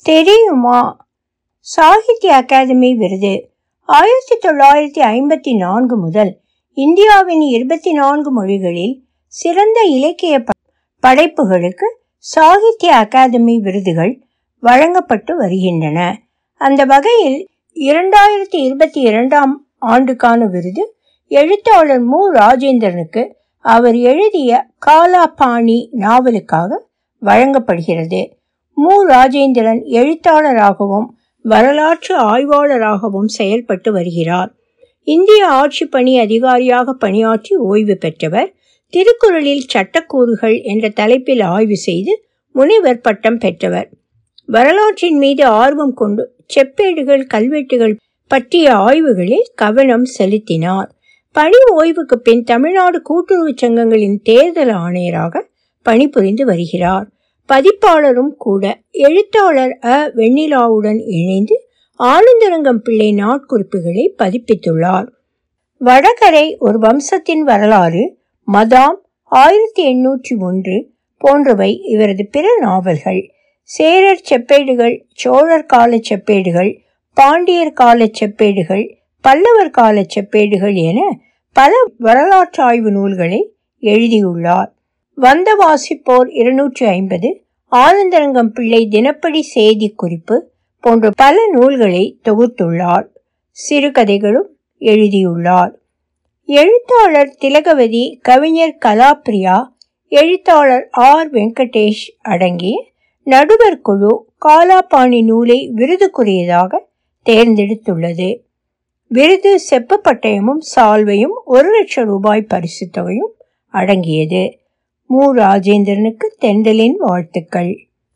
தெரியுமா சாகித்ய அகாதமி விருது ஆயிரத்தி தொள்ளாயிரத்தி ஐம்பத்தி நான்கு முதல் இந்தியாவின் இருபத்தி நான்கு மொழிகளில் சிறந்த இலக்கிய ப- படைப்புகளுக்கு சாகித்ய அகாதமி விருதுகள் வழங்கப்பட்டு வருகின்றன அந்த வகையில் இரண்டாயிரத்தி இருபத்தி இரண்டாம் ஆண்டுக்கான விருது எழுத்தாளர் மு ராஜேந்திரனுக்கு அவர் எழுதிய காலாபாணி நாவலுக்காக வழங்கப்படுகிறது மு ராஜேந்திரன் எழுத்தாளராகவும் வரலாற்று ஆய்வாளராகவும் செயல்பட்டு வருகிறார் இந்திய ஆட்சி பணி அதிகாரியாக பணியாற்றி ஓய்வு பெற்றவர் திருக்குறளில் சட்டக்கூறுகள் என்ற தலைப்பில் ஆய்வு செய்து முனைவர் பட்டம் பெற்றவர் வரலாற்றின் மீது ஆர்வம் கொண்டு செப்பேடுகள் கல்வெட்டுகள் பற்றிய ஆய்வுகளில் கவனம் செலுத்தினார் பணி ஓய்வுக்கு பின் தமிழ்நாடு கூட்டுறவுச் சங்கங்களின் தேர்தல் ஆணையராக பணிபுரிந்து வருகிறார் பதிப்பாளரும் கூட எழுத்தாளர் அ வெண்ணிலாவுடன் இணைந்து ஆனந்தரங்கம் பிள்ளை நாட்குறிப்புகளை பதிப்பித்துள்ளார் வடகரை ஒரு வம்சத்தின் வரலாறு மதாம் ஆயிரத்தி எண்ணூற்றி ஒன்று போன்றவை இவரது பிற நாவல்கள் சேரர் செப்பேடுகள் சோழர் கால செப்பேடுகள் பாண்டியர் கால செப்பேடுகள் பல்லவர் கால செப்பேடுகள் என பல வரலாற்று ஆய்வு நூல்களை எழுதியுள்ளார் வந்த வாசிப்போர் இருநூற்றி ஐம்பது ஆனந்தரங்கம் பிள்ளை தினப்படி செய்தி குறிப்பு போன்ற பல நூல்களை தொகுத்துள்ளார் சிறுகதைகளும் எழுதியுள்ளார் எழுத்தாளர் திலகவதி கவிஞர் கலாப்ரியா எழுத்தாளர் ஆர் வெங்கடேஷ் அடங்கிய நடுவர் குழு காலாபாணி நூலை விருதுக்குரியதாக தேர்ந்தெடுத்துள்ளது விருது செப்பு பட்டயமும் சால்வையும் ஒரு லட்சம் ரூபாய் பரிசுத் தொகையும் அடங்கியது மு ராஜேந்திரனுக்கு தெண்டலின் வாழ்த்துக்கள்